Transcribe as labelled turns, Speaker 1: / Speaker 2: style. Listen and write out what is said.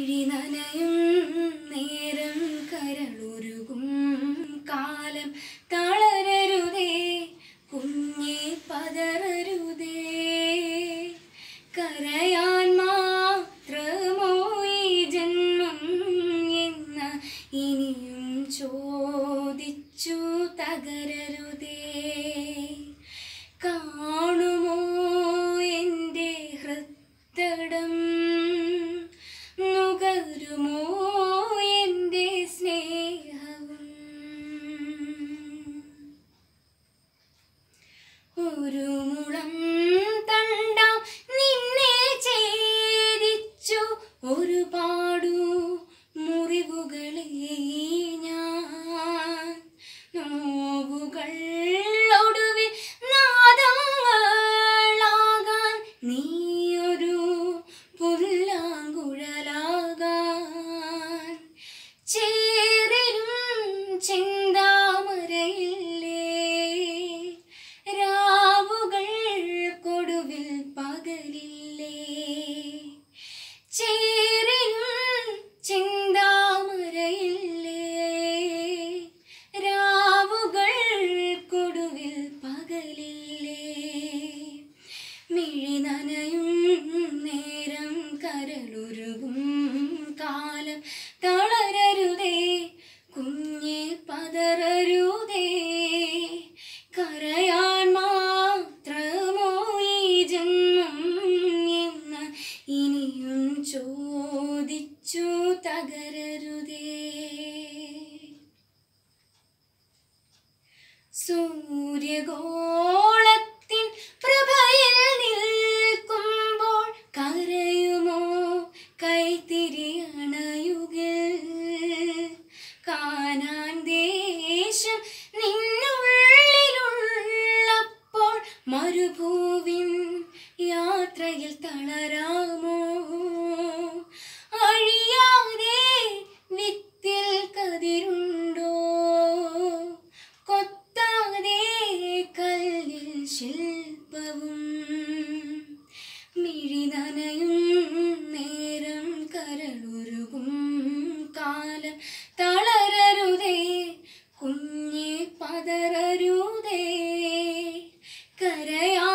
Speaker 1: മിഴി നനയും നേരം കരളുരുകും കാലം തളരരുതേ കുഞ്ഞെ പതറരുതേ കരയാൻ മാത്രമോ ഈ ജന്മം എന്ന ഇനിയും ചോദിച്ചു തകരരുതേ കാണുമോ എൻ്റെ ഹൃത്തടം നുകരുമോ എൻ്റെ സ്നേഹവും ഒരു മുളം തണ്ടാം നിന്നെ ഛേദിച്ചു ഒരുപാടു മുറിവുകളെ ഞാൻ നോവുകൾ ഒടുവിൽ നാദങ്ങളാകാൻ നീയൊരു പുല്ലാങ്കുഴലാകാൻ ചേറിലും ചിന്താമരയില്ലേ രാവുകൾ കൊടുവിൽ പകലില്ലേ ചേറിലും ചിന്താമരയില്ലേ രാവുകൾ കൊടുവിൽ പകലില്ലേ മിഴി നനയും നേരം കരളുരുകും കാലം തളരരുതേ കുഞ്ഞെ പതറരുതേ കരയാൻ മാത്രമോ ഈ ജന്മം എന്ന് ഇനിയും ചോദിച്ചു തകരരുതേ സൂര്യഗോളത്തിൻ പ്രഭയിൽ നിൽക്കുമ്പോൾ കരയുമോ കൈത്തിരി അണയുകിൽ കാണാൻ ദേശം നിന്നുള്ളിലുള്ളപ്പോൾ മരുഭൂവിൻ യാത്രയിൽ തളരാമോ അഴിയാതെ വിത്തിൽ കതിരുണ്ടോ കൊത്താതെ കല്ലിൽ ശില്പവും മിഴി നനയും നേരം കരളുരുകും കാലം തളരരുതേ കുഞ്ഞെ പതറരുതേ കരയാ